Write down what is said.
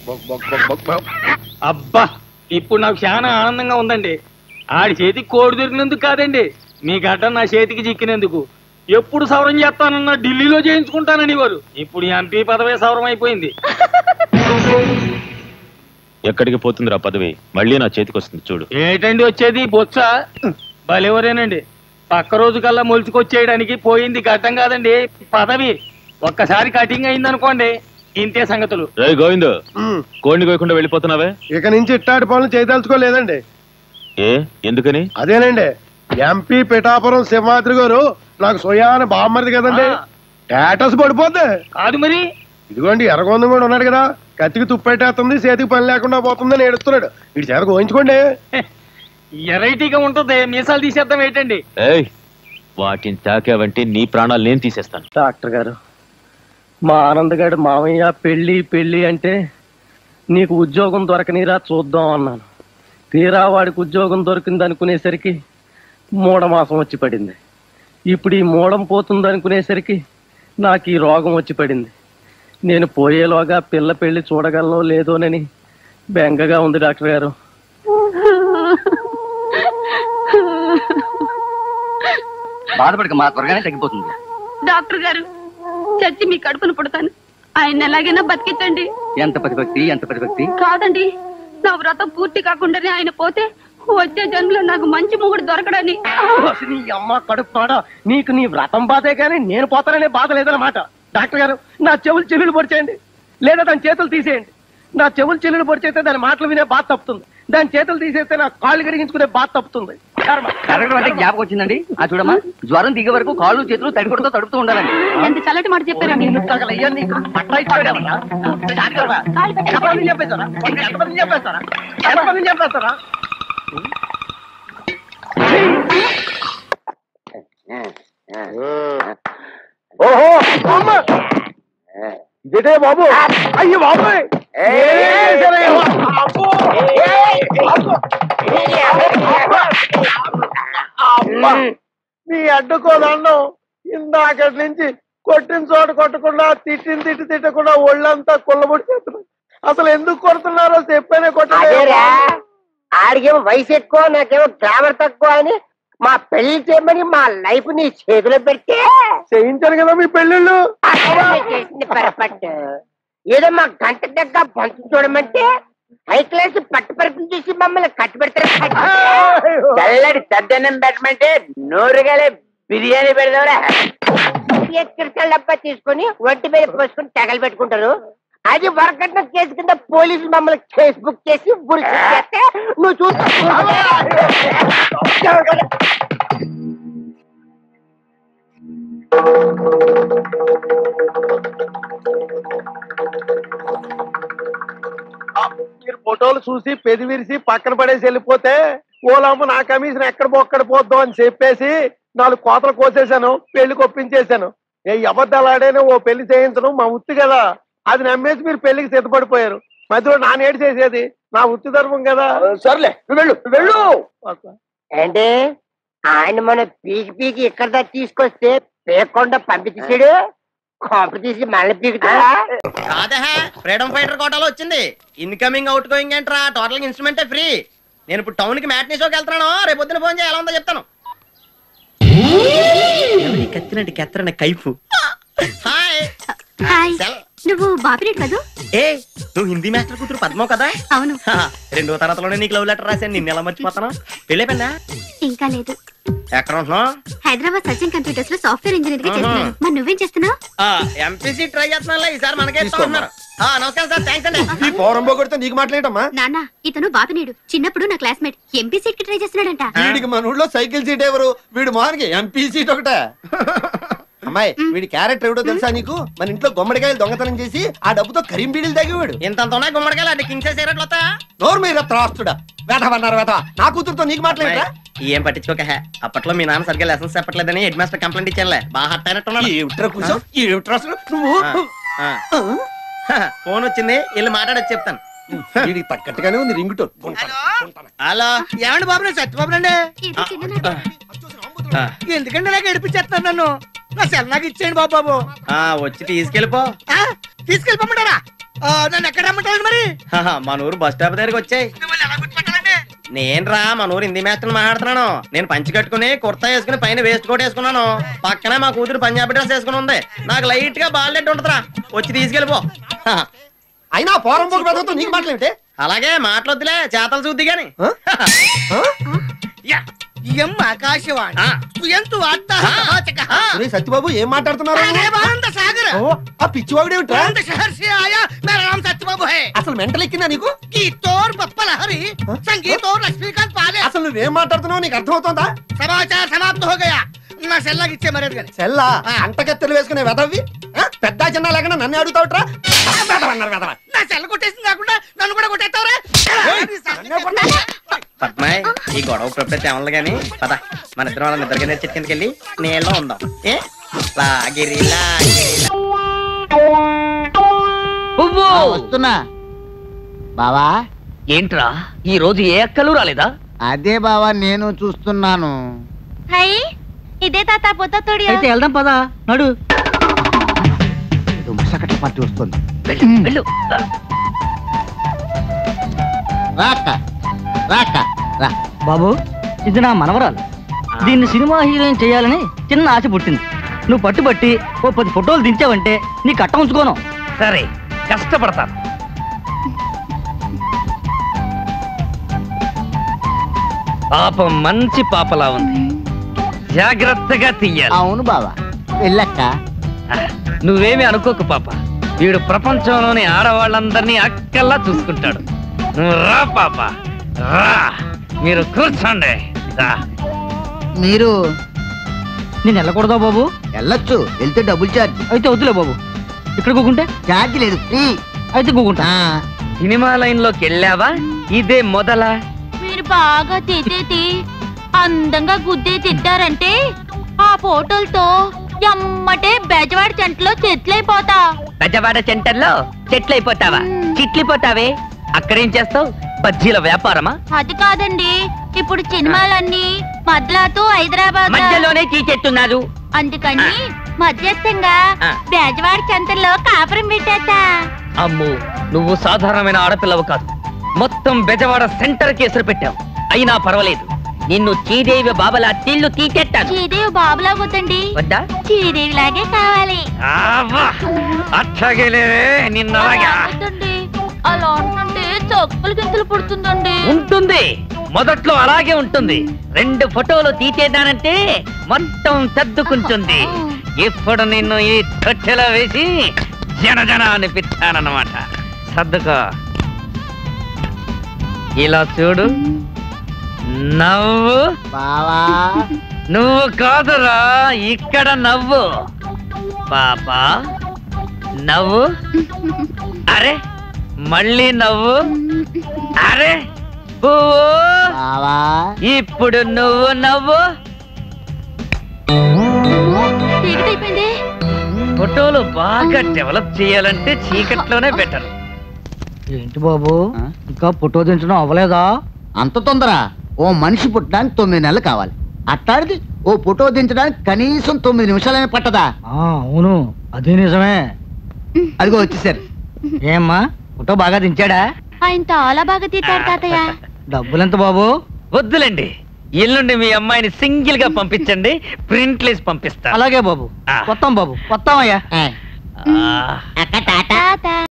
అబ్బా ఇప్పుడు నాకు చాలా ఆనందంగా ఉందండి ఆడి చేతికి కోడి దొరికినందుకు కాదండి మీ గడ్డ నా చేతికి చిక్కినందుకు ఎప్పుడు సవరం చేస్తానన్నా ఢిల్లీలో చేయించుకుంటానని వారు ఇప్పుడు ఎంపీ పదవే సవరం అయిపోయింది ఎక్కడికి పోతుందిరా పదవి మళ్ళీ నా చేతికి వస్తుంది చూడు ఏటండి వచ్చేది బొత్స భలేవరేనండి పక్క రోజు కల్లా మొలుచుకొచ్చేయడానికి పోయింది గడ్డం కాదండి పదవి ఒక్కసారి కటింగ్ అయిందనుకోండి ఇంతే సంగతులు రే గోవింద్ కోడిని కోయకుండా వెళ్ళిపోతున్నావే ఇక నుంచి ఇట్టాటి పనులు చేయదలుచుకోలేదండి ఏ ఎందుకని అదేనండి ఎంపీ పిఠాపురం సింహాద్రి గారు నాకు సొయాన బామ్మరిది కదండి ఆ. స్టేటస్ పడిపోద్ది కాదు మరి ఇదిగోండి ఎర్రగొందం కూడా ఉన్నాడు కదా కత్తికి తుప్పెట్టేస్తుంది చేతికి పని లేకుండా పోతుందని ఏడుస్తున్నాడు ఇటు చేత గోయించుకోండి ఎరైటీగా ఉంటుంది మీసాలు తీసేద్దాం ఏంటండి ఏయ్ వాటిని తాకావంటే నీ ప్రాణాలు నేను తీసేస్తాను డాక్టర్ గారు మా ఆనందగాడు మామయ్య పెళ్ళి పెళ్ళి అంటే నీకు ఉద్యోగం దొరకనిరా చూద్దాం అన్నాను తీరా వాడికి ఉద్యోగం దొరికింది అనుకునేసరికి మూఢమాసం వచ్చి పడింది ఇప్పుడు ఈ మూఢం పోతుంది అనుకునేసరికి నాకు ఈ రోగం వచ్చి పడింది నేను పోయేలోగా పిల్ల పెళ్లి చూడగలనో లేదోనని బెంగగా ఉంది డాక్టర్ గారు బాధపడక మా త్వరగానే తగ్గిపోతుంది డాక్టర్ గారు చచ్చి మీ కడుపును పుడతాను ఆయన ఎలాగైనా బతికించండి ఎంత ప్రతిభక్తి ఎంత ప్రతిభక్తి కాదండి నా వ్రతం పూర్తి కాకుండానే ఆయన పోతే వచ్చే జన్మలో నాకు మంచి మొగుడు దొరకడని అసలు నీ అమ్మ కడుపు పాడ నీకు నీ వ్రతం బాధే కానీ నేను పోతాననే బాధ లేదన్నమాట డాక్టర్ గారు నా చెవులు చెల్లులు పొడిచేయండి లేదా దాని చేతులు తీసేయండి నా చెవులు చెల్లులు పొడిచేస్తే దాని మాటలు వినే బాధ తప్పుతుంది దాని చేతులు తీసేస్తే నా కాళ్ళు కడిగించుకునే బాధ తప్పుతుంది కర్మ. కరగడం అంటే జ్ఞాపకం వచ్చిందండి ఆ చూడమ్మా జ్వరం దిగే వరకు కాళ్ళు చేతులు తడికొడుతో తడుపుతూ ఉండాలండి ఎంత చల్లటి మాట చెప్పారండి నిన్ను తగలయ్యా నీకు పట్రా ఇచ్చాడేమన్నా? డాక్టర్ రా. ఎంతమందిని చంపేశారా? ఎంతమందిని చంపేస్తారా ఎంతమందిని చంపేస్తారా ఓహో అమ్మ! ఇదేటే బాబు అయ్యి బాబోయ్ ఏసేనయ్య. అబ్బో! అబ్బో! అబ్బా! నీ అడ్డుకో దండం ఇందాకటి నుంచి కొట్టిన చోట కొట్టకుండా తిట్టిన తిట్టి తిట్టకుండా ఒళ్ళంతా కుళ్ళబొడి చేస్తున్నా అసలు ఎందుకు కొడుతున్నారో చెప్పేనే కొట్టలేదు అదేరా ఆడికేమో వయసు ఎక్కువ నాకేమో గ్రామర్ తక్కువ అని మా పెళ్లి చేయమని మా లైఫ్ నీ చేతిలో పెడితే చేయించాను కదా మీ పెళ్ళిళ్ళు అక్కడ నువ్వు చేసింది పొరపాటు ఏదో మా గంట దగ్గర పంచు చూడమంటే హై క్లాస్ పట్టు పరుపులు చూసి మమ్మల్ని కట్టుబెడతారు చల్లడి తద్దనం పెట్టమంటే నోరుగలే బిర్యానీ పెడదావరా ఎక్కడికి డబ్బా తీసుకొని ఒంటి మీద పోసుకొని తగలు పెట్టుకుంటారు అది వరకట్న కేసు కింద పోలీసులు మమ్మల్ని కేసు బుక్ చేసి ఉరి చేస్తే నువ్వు చూస్తా మీరు ఫోటోలు చూసి పెది విరిసి పక్కన పడేసి వెళ్ళిపోతే ఓలమ్మ నా కమిషన్ ఎక్కడ బొక్కడ పోద్దాం అని చెప్పేసి నాలుగు కోతలు కోసేశాను పెళ్లి కొప్పించేశాను ఏ అబద్ధాలు ఆడేను ఓ పెళ్లి చేయించడం మా ఉత్తి కదా అది నమ్మేసి మీరు పెళ్లికి సిద్ధపడిపోయారు మధ్యలో నా నేడు చేసేది నా ఉత్తి ధర్మం కదా సర్లే నువ్వు వెళ్ళు నువ్వు వెళ్ళు అంటే ఆయన మన పీకి పీకి ఇక్కడ దాకా తీసుకొస్తే పేకుండా పంపించాడు కాపు తీసి మళ్ళీ పీకుతాడా కాదా ఫ్రీడమ్ ఫైటర్ కోటాలో వచ్చింది ఇన్కమింగ్ అవుట్ గోయింగ్ ఏంట్రా టోటల్ ఇన్స్ట్రుమెంటే ఫ్రీ నేను ఇప్పుడు టౌన్ కి మ్యాట్నీ షోకి వెళ్తున్నాను రేపు పొద్దున ఫోన్ చేయాలి ఎలా ఉందో చెప్తాను ఎవరి కత్తినట్టు కెత్తరని కైఫ్ హాయ్ హాయ్ సెల్. నువ్వు బాపిరెడ్ కదూ ఏ నువ్వు హిందీ మాస్టర్ కూతురు పద్మో కదా అవును హా, రెండో తరగతిలోనే నీకు లవ్ లెటర్ రాశాను నిన్ను ఎలా మర్చిపోతాను పెళ్ళైపోయిందా ఇంకా లేదు ఎక్కడ ఉంటున్నావు హైదరాబాద్ సచిన్ కంప్యూటర్స్ లో సాఫ్ట్వేర్ ఇంజనీర్ గా ఆహా. చేస్తున్నాను మరి నువ్వేం చేస్తున్నావు ఎంపీసీ ట్రై చేస్తున్నా ఈసారి మనకే ఇస్తున్నారు నమస్కారం సార్ థ్యాంక్స్ అండి ఈ పౌరం పోగొడితే నీకు మాట్లాడమ్మా నాన్న ఇతను బాపినీడు చిన్నప్పుడు నా క్లాస్మేట్ ఎంపీ సీట్ కి ట్రై చేస్తున్నాడంట వీడికి మన ఊళ్ళో సైకిల్ సీట్ ఎవరు వీడు మానికి ఎంపీ సీట్ ఒకటే అమ్మాయి వీడి క్యారెక్టర్ ఎవడో తెలుసా నీకు మన ఇంట్లో గుమ్మడికాయలు దొంగతనం చేసి ఆ డబ్బుతో కరీం బీడీలు తాగేవాడు ఇంత ఉన్నాయి గుమ్మడికాయలు అంటే కింగ్ సిగరెట్లు వస్తా నోరు మీద త్రాస్తుడా వేటవన్నారు వేట నా కూతురుతో నీకు మాట్లాడరా ఏం పట్టించుకోక హే. అప్పట్లో మీ నాన్న సరిగ్గా లెసన్స్ చెప్పట్లేదని హెడ్ మాస్టర్ కంప్లైంట్ ఇచ్చానులే బాగా హట్ అయినట్టున్నాడు ఏమిట్రా కూర్చో ఏమిట్రా అసలు నువ్వు ఆ. హ, ఫోన్ వచ్చింది వెళ్ళి మాట్లాడొచ్చు చెప్తాను వీడికి తగ్గట్టుగానే ఉంది రింగ్ టోన్ హలో ఏమండి బాబు నేను సత్యబాబు అండి ఏదో చిన్ననాటి ఎందుకంటే నాకు ఏడిపించేస్తాను నన్ను నా సెల్ నాకు ఇచ్చేయండి బాబు బాబు ఆ, వచ్చి తీసుకెళ్ళిపో ఆ, తీసుకెళ్ళిపోమంటారా ఆ, నన్ను ఎక్కడ రమ్మంటారు మరి ఆహా, మన ఊరు బస్ స్టాప్ దగ్గరికి వచ్చాయి నేను రా మన ఊరు హిందీ మ్యాచ్ మాట్లాడుతున్నాను నేను పంచి కట్టుకుని కుర్తా వేసుకుని పైన వేస్ట్ కోట్ వేసుకున్నాను పక్కనే మా కూతురు పంజాబీ డ్రెస్ వేసుకుని ఉంది నాకు లైట్ గా బాల్లెట్ ఉంటుందిరా వచ్చి తీసుకెళ్ళిపో హ, అయినా పోరం పోకు పెద్దతో నీకు మాట్లాడితే అలాగే మాటలొద్దులే చేతలు చూద్ది గాని ఎం ఆకాశవాణి ఆ. ఎంతు వార్త సత్యబాబు ఏం మాట్లాడుతున్నారు సాగర్ ఓ, ఆ పిచ్చివాగుడు ఏమిట్రా बुलंद शहर से आया मेरा नाम सत्यबाबू है అసలు మెంటల్ ఎక్కిందా నీకు गीत और पप्पा लहरी संगीत और लक्ष्मीकांत पाले అసలు నువ్వేం మాట్లాడుతున్నావు నీకు అర్థమవుతుందా समाचार समाप्त हो गया నా సెల్లాకి ఇచ్చే మర్యాద కానీ సెల్లా అంటకెత్తలు వేసుకునే వెదవి ఆ, పెద్ద చిన్న లేకుండా నన్ను అడుగుతావుట్రా వెదవన్నారు వెదవ నా సెల్ల కొట్టేసింది కాకుండా నన్ను కూడా కొట్టేస్తావురా పద్మాయ్ ఈ గొడవ ప్రొఫెట్ ఏమన్నా గానీ పద మన ఇద్దరం వాళ్ళ నిద్ర కింద చెట్టు కిందకి వెళ్ళి నీళ్ళలో ఉందాం ఏ లాగిరి లాగిరి వస్తున్నా బావా ఏంట్రా ఈ రోజు ఏ అక్కలు రాలేదా అదే బావా నేను చూస్తున్నాను హై ఇదే తాత పొద్దు తోడియో అయితే వెళ్దాం పదా నడు ఏదో ముసకట పట్టి వస్తుంది వెళ్ళు రాక రాక రా బాబు ఇది నా మనవరాలు దీన్ని సినిమా హీరోయిన్ చేయాలని చిన్న ఆశ పుట్టింది నువ్వు పట్టుబట్టి ఓ పది ఫోటోలు దించావంటే నీ కట్ట ఉంచుకోను సరే కష్టపడతాను పాపం మంచి పాపలా ఉంది జాగ్రత్తగా తీయాలి అవును బావా వెళ్ళక్క నువ్వేమి అనుకోకు పాప వీడు ప్రపంచంలోని ఆడవాళ్ళందరినీ అక్కల్లా చూసుకుంటాడు నువ్వు రా పాప రా మీరు కూర్చోండి రా. మీరు నేను వెళ్ళకూడదా బాబు వెళ్ళొచ్చు వెళ్తే డబుల్ ఛార్జ్ అయితే వద్దులే బాబు ఇక్కడ కూకుంటే ఛార్జ్ లేదు ఫ్రీ అయితే కూకుంటా సినిమా లైన్ లోకి వెళ్ళావా ఇదే మొదలా మీరు బాగా తిట్టేటి అందంగా గుద్దే తిట్టారంటే ఆ ఫోటోలతో ఎమ్మటే బెజవాడి చెంటలో చెట్లైపోతా బెజవాడ సెంటర్ లో చెట్లయిపోతావా చిట్లిపోతావే అక్కడేం చేస్తావు బజ్జీల వ్యాపారమా అది కాదండి ఇప్పుడు సినిమాలన్నీ మద్లాతో హైదరాబాద్ మధ్యలోనే తీసేస్తున్నారు అందుకని మధ్యస్థంగా ఆ. బెజవాడి చెంతల్లో కాపురం పెట్టేస్తా అమ్ము నువ్వు సాధారణమైన ఆడపిల్లవు కాదు మొత్తం బెజవాడ సెంటర్ కేసులు పెట్టావు అయినా పర్వాలేదు నిన్ను చీదేవి బాబల తిల్లు తీసేస్తాను శ్రీదేవి బాబులా వద్దండి వద్దా శ్రీదేవి లాగే కావాలి అట్లాగే నిన్న అలా వద్దండి. అలా ఉంటుంటే చొప్పులు గింతలు పుడుతుందండి ఉంటుంది మొదట్లో అలాగే ఉంటుంది రెండు ఫోటోలు తీసేదానంటే మొత్తం సర్దుకుంటుంది ఇప్పుడు నిన్ను ఈ తొట్టెలో వేసి జన జన అనిపిస్తానన్నమాట సర్దుకో ఇలా చూడు నవ్వు బావా నువ్వు కాదురా ఇక్కడ నవ్వు పాపా నవ్వు అరే మళ్ళీ నవ్వు అరే పువ్వు బావా ఇప్పుడు నువ్వు నవ్వు చీకటైపోయింది ఫోటోలు బాగా డెవలప్ చేయాలంటే చీకట్లోనే బెటర్ ఏంటి బాబు ఆ? ఇంకా ఫోటో దించడం అవ్వలేదా అంత తొందర ఓ మనిషి పుట్టడానికి తొమ్మిది నెలలు కావాలి అట్టాడిది ఓ ఫోటో దించడానికి కనీసం తొమ్మిది నిమిషాలనే పట్టదా అవును అదే నిజమే అదిగో వచ్చేసారు ఏమ్మా ఫోటో బాగా దించాడా ఆయన చాలా బాగా తీతారు తాతయ్య డబ్బులెంత బాబు వద్దులేండి ఎల్లుండి మీ అమ్మాయిని సింగిల్ గా పంపించండి ప్రింట్లేసి పంపిస్తా అలాగే బాబు వస్తాం బాబు వస్తామయ్యా ఆ. ఆ. అక్క టాటా తాత